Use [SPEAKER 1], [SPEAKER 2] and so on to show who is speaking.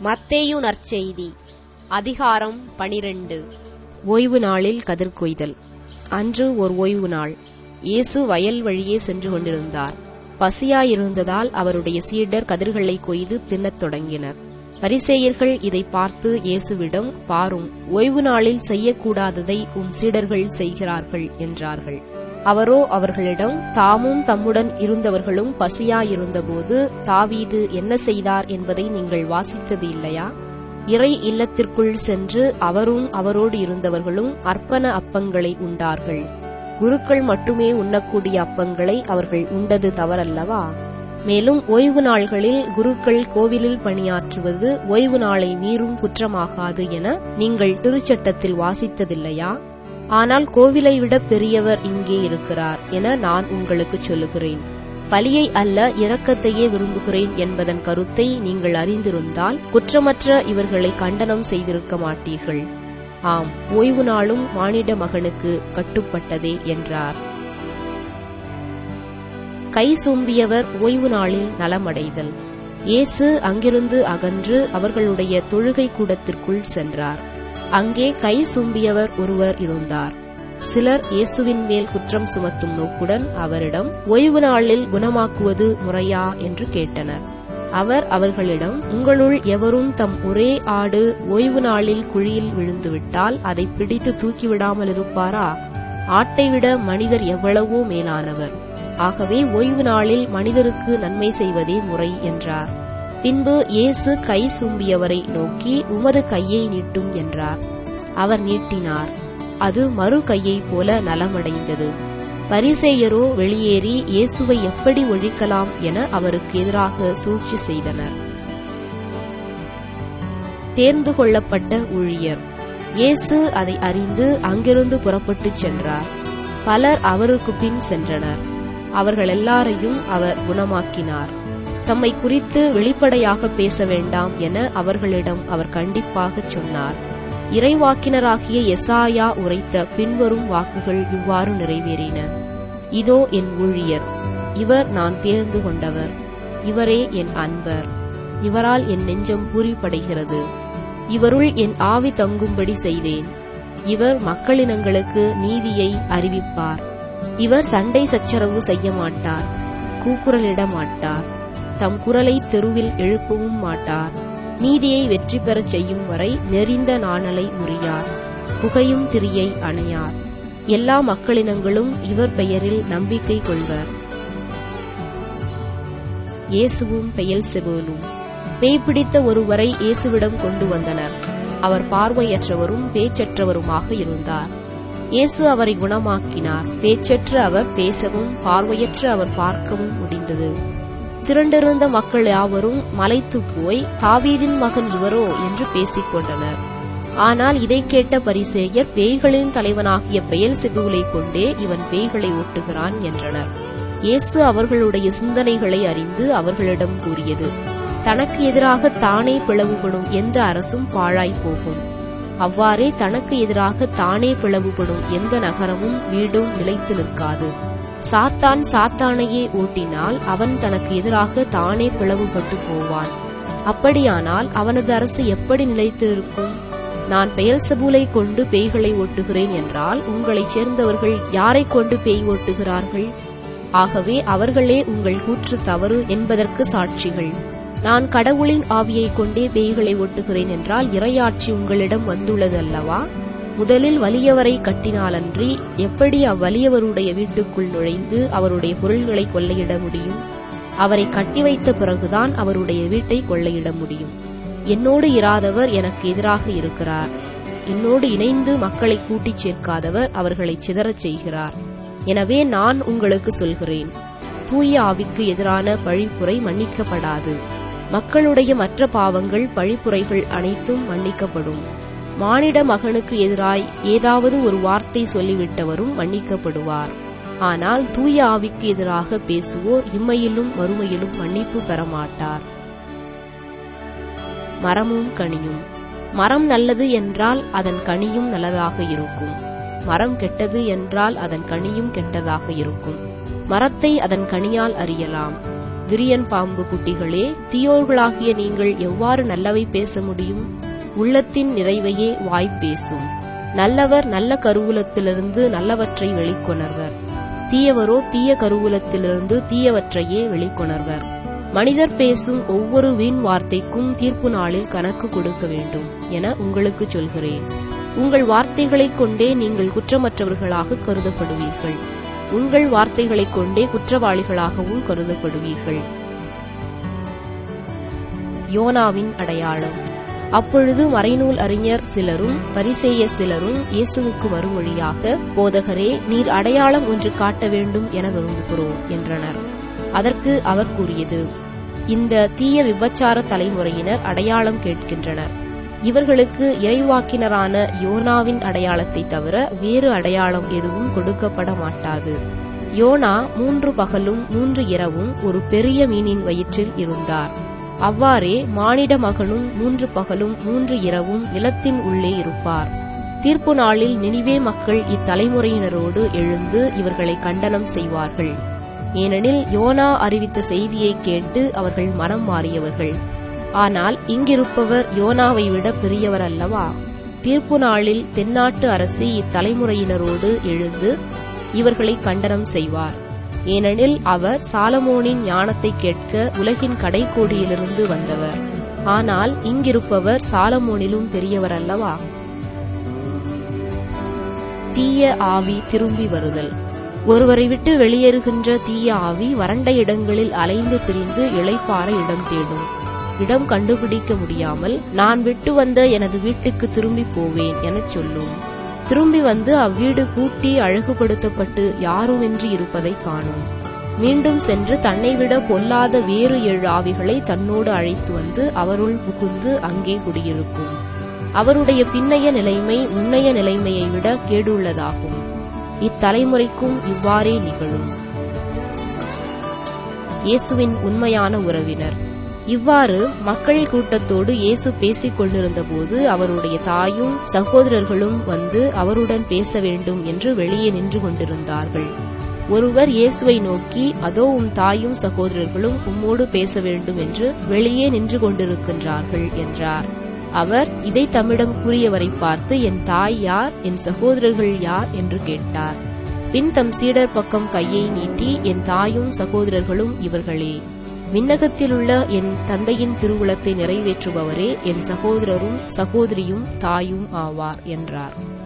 [SPEAKER 1] மத்தேயு நற்செய்தி அதிகாரம் பனிரெண்டு ஓய்வு நாளில் கதிர் கொய்தல் அன்று ஓர் ஓய்வு நாள் இயேசு வயல் வழியே சென்று கொண்டிருந்தார் பசியாயிருந்ததால் அவருடைய சீடர் கதிர்களை கொய்து தின்னத் தொடங்கினர் பரிசேயர்கள் இதை பார்த்து இயேசுவிடம் பாரும் ஓய்வு நாளில் செய்யக்கூடாததை உம் சீடர்கள் செய்கிறார்கள் என்றார்கள் அவரோ அவர்களிடம் தாமும் தம்முடன் இருந்தவர்களும் பசியாயிருந்தபோது தாவீது என்ன செய்தார் என்பதை நீங்கள் வாசித்தது இல்லையா இறை இல்லத்திற்குள் சென்று அவரும் அவரோடு இருந்தவர்களும் அர்ப்பண அப்பங்களை உண்டார்கள் குருக்கள் மட்டுமே உண்ணக்கூடிய அப்பங்களை அவர்கள் உண்டது தவறல்லவா மேலும் ஓய்வு நாள்களில் குருக்கள் கோவிலில் பணியாற்றுவது ஓய்வு நாளை மீறும் குற்றமாகாது என நீங்கள் திருச்சட்டத்தில் வாசித்ததில்லையா ஆனால் கோவிலை விட பெரியவர் இங்கே இருக்கிறார் என நான் உங்களுக்கு சொல்லுகிறேன் பலியை அல்ல இரக்கத்தையே விரும்புகிறேன் என்பதன் கருத்தை நீங்கள் அறிந்திருந்தால் குற்றமற்ற இவர்களை கண்டனம் செய்திருக்க மாட்டீர்கள் ஆம் ஓய்வு நாளும் மானிட மகனுக்கு கட்டுப்பட்டதே என்றார் கை சூம்பியவர் ஓய்வு நாளில் நலமடைதல் இயேசு அங்கிருந்து அகன்று அவர்களுடைய தொழுகை கூடத்திற்குள் சென்றார் அங்கே கை சூம்பியவர் ஒருவர் இருந்தார் சிலர் இயேசுவின் மேல் குற்றம் சுமத்தும் நோக்குடன் அவரிடம் ஓய்வு நாளில் குணமாக்குவது முறையா என்று கேட்டனர் அவர் அவர்களிடம் உங்களுள் எவரும் தம் ஒரே ஆடு ஓய்வு நாளில் குழியில் விழுந்துவிட்டால் அதை பிடித்து தூக்கிவிடாமல் இருப்பாரா ஆட்டை விட மனிதர் எவ்வளவோ மேலானவர் ஆகவே ஓய்வு நாளில் மனிதருக்கு நன்மை செய்வதே முறை என்றார் பின்பு இயேசு கை சூம்பியவரை நோக்கி உமது கையை நீட்டும் என்றார் அவர் நீட்டினார் அது மறு கையைப் போல நலமடைந்தது பரிசேயரோ வெளியேறி இயேசுவை எப்படி ஒழிக்கலாம் என அவருக்கு எதிராக சூழ்ச்சி செய்தனர் தேர்ந்து கொள்ளப்பட்ட ஊழியர் இயேசு அதை அறிந்து அங்கிருந்து புறப்பட்டுச் சென்றார் பலர் அவருக்கு பின் சென்றனர் அவர்கள் எல்லாரையும் அவர் குணமாக்கினார் தம்மை குறித்து வெளிப்படையாக பேச வேண்டாம் என அவர்களிடம் அவர் கண்டிப்பாக சொன்னார் இறைவாக்கினராகிய எசாயா உரைத்த பின்வரும் வாக்குகள் இவ்வாறு நிறைவேறின இதோ என் ஊழியர் இவர் நான் தேர்ந்து கொண்டவர் இவரே என் அன்பர் இவரால் என் நெஞ்சம் பூரிப்படைகிறது இவருள் என் ஆவி தங்கும்படி செய்தேன் இவர் மக்களினங்களுக்கு நீதியை அறிவிப்பார் இவர் சண்டை சச்சரவு செய்ய மாட்டார் கூக்குரலிட மாட்டார் தம் குரலை தெருவில் எழுப்பவும் மாட்டார் நீதியை வெற்றி பெறச் செய்யும் வரை நெறிந்த நாணலை முறியார் புகையும் திரியை அணையார் எல்லா மக்களினங்களும் இவர் பெயரில் நம்பிக்கை கொள்வர் இயேசுவும் பெயல் செபோலும் பேய் பிடித்த ஒருவரை இயேசுவிடம் கொண்டு வந்தனர் அவர் பார்வையற்றவரும் பேச்சற்றவருமாக இருந்தார் இயேசு அவரை குணமாக்கினார் பேச்சற்ற அவர் பேசவும் பார்வையற்ற அவர் பார்க்கவும் முடிந்தது திரண்டிருந்த மக்கள் யாவரும் மலைத்து போய் தாவீதின் மகன் இவரோ என்று பேசிக் கொண்டனர் ஆனால் இதை கேட்ட பரிசேயர் பேய்களின் தலைவனாகிய பெயல் செபுலை கொண்டே இவன் பேய்களை ஓட்டுகிறான் என்றனர் இயேசு அவர்களுடைய சிந்தனைகளை அறிந்து அவர்களிடம் கூறியது தனக்கு எதிராக தானே பிளவுபடும் எந்த அரசும் பாழாய் போகும் அவ்வாறே தனக்கு எதிராக தானே பிளவுபடும் எந்த நகரமும் வீடும் நிலைத்து நிற்காது சாத்தான் சாத்தானையே ஓட்டினால் அவன் தனக்கு எதிராக தானே பிளவுபட்டு போவான் அப்படியானால் அவனது அரசு எப்படி நிலைத்திருக்கும் நான் பெயல் சபூலை கொண்டு பேய்களை ஓட்டுகிறேன் என்றால் உங்களைச் சேர்ந்தவர்கள் யாரை கொண்டு பேய் ஓட்டுகிறார்கள் ஆகவே அவர்களே உங்கள் கூற்று தவறு என்பதற்கு சாட்சிகள் நான் கடவுளின் ஆவியை கொண்டே பேய்களை ஓட்டுகிறேன் என்றால் இறையாட்சி உங்களிடம் வந்துள்ளது அல்லவா முதலில் வலியவரை கட்டினாலன்றி எப்படி அவ்வலியவருடைய வீட்டுக்குள் நுழைந்து அவருடைய பொருள்களை கொள்ளையிட முடியும் அவரை கட்டி வைத்த பிறகுதான் அவருடைய வீட்டை கொள்ளையிட முடியும் என்னோடு இராதவர் எனக்கு எதிராக இருக்கிறார் என்னோடு இணைந்து மக்களை கூட்டிச் சேர்க்காதவர் அவர்களை சிதறச் செய்கிறார் எனவே நான் உங்களுக்கு சொல்கிறேன் தூய ஆவிக்கு எதிரான பழிப்புரை மன்னிக்கப்படாது மக்களுடைய மற்ற பாவங்கள் பழிப்புரைகள் அனைத்தும் மன்னிக்கப்படும் மானிட மகனுக்கு எதிராய் ஏதாவது ஒரு வார்த்தை சொல்லிவிட்டவரும் மன்னிக்கப்படுவார் ஆனால் தூய ஆவிக்கு எதிராக பேசுவோர் இம்மையிலும் மறுமையிலும் மன்னிப்பு பெறமாட்டார் மரமும் கனியும் மரம் நல்லது என்றால் அதன் கனியும் நல்லதாக இருக்கும் மரம் கெட்டது என்றால் அதன் கனியும் கெட்டதாக இருக்கும் மரத்தை அதன் கனியால் அறியலாம் விரியன் பாம்பு குட்டிகளே தீயோர்களாகிய நீங்கள் எவ்வாறு நல்லவை பேச முடியும் உள்ளத்தின் நிறைவையே வாய் பேசும் நல்லவர் நல்ல கருவூலத்திலிருந்து நல்லவற்றை வெளிக்கொணர்வர் தீயவரோ தீய கருவூலத்திலிருந்து தீயவற்றையே வெளிக்கொணர்வர் மனிதர் பேசும் ஒவ்வொரு வீண் வார்த்தைக்கும் தீர்ப்பு நாளில் கணக்கு கொடுக்க வேண்டும் என உங்களுக்கு சொல்கிறேன் உங்கள் வார்த்தைகளைக் கொண்டே நீங்கள் குற்றமற்றவர்களாக கருதப்படுவீர்கள் உங்கள் வார்த்தைகளைக் கொண்டே குற்றவாளிகளாகவும் கருதப்படுவீர்கள் யோனாவின் அடையாளம் அப்பொழுது மறைநூல் அறிஞர் சிலரும் பரிசேய சிலரும் இயேசுவுக்கு மறுமொழியாக போதகரே நீர் அடையாளம் ஒன்று காட்ட வேண்டும் என விரும்புகிறோம் என்றனர் அதற்கு அவர் கூறியது இந்த தீய விபச்சார தலைமுறையினர் அடையாளம் கேட்கின்றனர் இவர்களுக்கு இறைவாக்கினரான யோனாவின் அடையாளத்தை தவிர வேறு அடையாளம் எதுவும் கொடுக்கப்பட மாட்டாது யோனா மூன்று பகலும் மூன்று இரவும் ஒரு பெரிய மீனின் வயிற்றில் இருந்தார் அவ்வாறே மானிட மகனும் மூன்று பகலும் மூன்று இரவும் நிலத்தின் உள்ளே இருப்பார் தீர்ப்பு நாளில் நினிவே மக்கள் இத்தலைமுறையினரோடு எழுந்து இவர்களை கண்டனம் செய்வார்கள் ஏனெனில் யோனா அறிவித்த செய்தியை கேட்டு அவர்கள் மனம் மாறியவர்கள் ஆனால் இங்கிருப்பவர் யோனாவை விட பெரியவர் அல்லவா தீர்ப்பு நாளில் தென்னாட்டு அரசி இத்தலைமுறையினரோடு எழுந்து இவர்களை கண்டனம் செய்வார் ஏனெனில் அவர் சாலமோனின் ஞானத்தை கேட்க உலகின் கடைக்கோடியிலிருந்து வந்தவர் ஆனால் இங்கிருப்பவர் சாலமோனிலும் பெரியவர் அல்லவா தீய ஆவி திரும்பி வருதல் ஒருவரை விட்டு வெளியேறுகின்ற தீய ஆவி வறண்ட இடங்களில் அலைந்து திரிந்து இளைப்பாற இடம் தேடும் இடம் கண்டுபிடிக்க முடியாமல் நான் விட்டு வந்த எனது வீட்டுக்கு திரும்பி போவேன் எனச் சொல்லும் திரும்பி வந்து அவ்வீடு கூட்டி அழகுபடுத்தப்பட்டு யாருமின்றி இருப்பதை காணும் மீண்டும் சென்று தன்னை விட பொல்லாத வேறு ஏழு ஆவிகளை தன்னோடு அழைத்து வந்து அவருள் புகுந்து அங்கே குடியிருக்கும் அவருடைய பின்னைய நிலைமை முன்னைய நிலைமையை விட கேடுள்ளதாகும் இத்தலைமுறைக்கும் இவ்வாறே நிகழும் இயேசுவின் உண்மையான உறவினர் இவ்வாறு மக்கள் கூட்டத்தோடு இயேசு பேசிக் கொண்டிருந்தபோது அவருடைய தாயும் சகோதரர்களும் வந்து அவருடன் பேச வேண்டும் என்று வெளியே நின்று கொண்டிருந்தார்கள் ஒருவர் இயேசுவை நோக்கி அதோ உம் தாயும் சகோதரர்களும் உம்மோடு பேச வேண்டும் என்று வெளியே நின்று கொண்டிருக்கின்றார்கள் என்றார் அவர் இதை தம்மிடம் கூறியவரை பார்த்து என் தாய் யார் என் சகோதரர்கள் யார் என்று கேட்டார் பின் தம் சீடர் பக்கம் கையை நீட்டி என் தாயும் சகோதரர்களும் இவர்களே விண்ணகத்திலுள்ள என் தந்தையின் திருவுளத்தை நிறைவேற்றுபவரே என் சகோதரரும் சகோதரியும் தாயும் ஆவார் என்றார்